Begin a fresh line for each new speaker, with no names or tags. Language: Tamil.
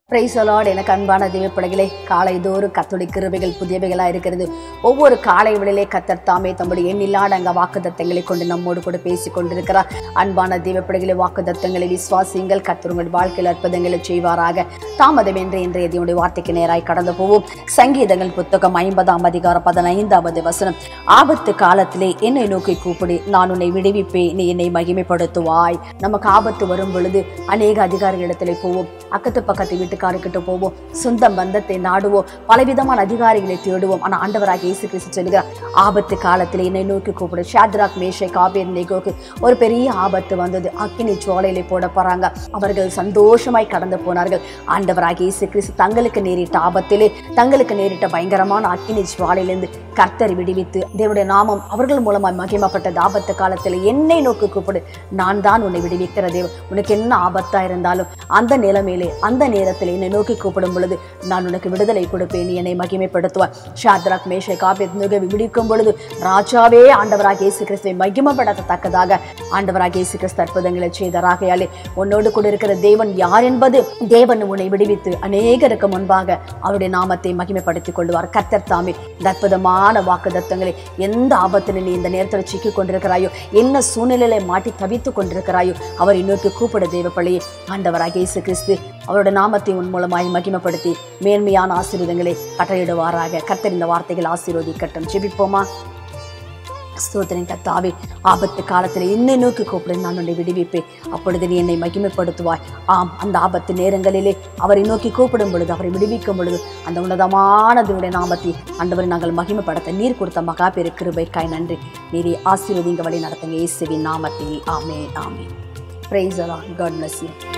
பிரைசலாட் எனக்கு அன்பான தெய்வ பிள்ளைகளே காலைதோறும் கத்துடைய கிருபைகள் புதியவைகளாக இருக்கிறது ஒவ்வொரு காலை விடலே கத்தர் தாமே தம்முடைய எண்ணில்லாத அங்க வாக்குத்தத்தங்களை கொண்டு நம்மோடு கூட பேசி கொண்டிருக்கிறார் அன்பான தெய்வ பிள்ளைகளை வாக்குத்தத்தங்களை விசுவாசியுங்கள் கத்தர் உங்கள் வாழ்க்கையில் அற்புதங்களை செய்வாராக தாமதம் என்று இன்றைய தேவனுடைய வார்த்தைக்கு நேராய் கடந்து போவோம் சங்கீதங்கள் புத்தகம் ஐம்பதாம் அதிகாரம் பதினைந்தாவது வசனம் ஆபத்து காலத்திலே என்னை நோக்கி கூப்பிடு நான் உன்னை விடுவிப்பேன் நீ என்னை மகிமைப்படுத்துவாய் நமக்கு ஆபத்து வரும் பொழுது அநேக அதிகாரிகளிடத்திலே போவோம் அக்கத்து பக்கத்து வீட்டுக்காரர்கிட்ட போவோம் சொந்த பந்தத்தை நாடுவோம் பலவிதமான அதிகாரிகளை தேடுவோம் ஆனா ஆண்டவராக இயேசு கிறிஸ்து சொல்லுகிறார் ஆபத்து காலத்தில் என்னை நோக்கி கூப்பிடு ஷாத்ராக் மேஷை காபேர் நேகோக்கு ஒரு பெரிய ஆபத்து வந்தது அக்கினி ஜுவாலையில போட போறாங்க அவர்கள் சந்தோஷமாய் கடந்து போனார்கள் ஆண்டவராக இயேசு கிறிஸ்து தங்களுக்கு நேரிட்ட ஆபத்திலே தங்களுக்கு நேரிட்ட பயங்கரமான அக்கினி ஜுவாலையிலிருந்து கர்த்தர் விடுவித்து தேவனுடைய நாமம் அவர்கள் மூலமாய் மகிமைப்பட்டது ஆபத்து காலத்தில் என்னை நோக்கி கூப்பிடு நான் தான் உன்னை விடுவிக்கிற தேவன் உனக்கு என்ன ஆபத்தா இருந்தாலும் அந்த நிலைமையிலே அந்த நேரத்தில் என்னை நோக்கி கூப்பிடும் பொழுது நான் உனக்கு விடுதலை கொடுப்பேன் நீ என்னை மகிமைப்படுத்துவார் ஷாத்ராக் மேஷை காபியத் நுகவி விடுவிக்கும் பொழுது ராஜாவே ஆண்டவராக இயேசு கிறிஸ்துவை மகிமைப்படத்தக்கதாக ஆண்டவராக இயேசு கிறிஸ்து அற்புதங்களை செய்தாராகையாலே உன்னோடு கூட இருக்கிற தேவன் யார் என்பது தேவன் உன்னை விடுவித்து அநேகருக்கு முன்பாக அவருடைய நாமத்தை மகிமைப்படுத்திக் கொள்வார் கர்த்தர் தாமே இந்த அற்புதமான வாக்குதத்தங்களை எந்த ஆபத்தில் நீ இந்த நேரத்தில் சிக்கிக் கொண்டிருக்கிறாயோ என்ன சூழ்நிலையில மாட்டி தவித்துக் கொண்டிருக்கிறாயோ அவரை நோக்கி கூப்பிட தேவ பள்ளியே ஆண்டவராக இயேசு கிறிஸ்து அவருடைய நாமத்தை உன் மூலமாய் மகிமைப்படுத்தி மேன்மையான ஆசீர்வாதங்களை கட்டளையிடுவாராக கர்த்தர் இந்த வார்த்தைகள் ஆசீர்வதிக்கட்டும் ஜெபிப்போமா ஸ்தோத்திரன் கத்தாவே ஆபத்து காலத்தில் என்னை நோக்கி கூப்பிடு நான் உன்னை விடுவிப்பேன் அப்பொழுது நீ என்னை மகிமைப்படுத்துவாய் ஆம் அந்த ஆபத்து நேரங்களிலே அவரை நோக்கி கூப்பிடும் பொழுது அவரை விடுவிக்கும் பொழுது அந்த உன்னதமானதுடைய நாமத்தை ஆண்டவரை நாங்கள் மகிமைப்படுத்த நீர் கொடுத்த மகா பெரு கிருபைக்காய் நன்றி நீரே ஆசீர்வதிங்க வழி நடத்துங்க இயேசுவின் நாமத்தில் ஆமே ஆமே பிரைஸ் அலான் காட் bless you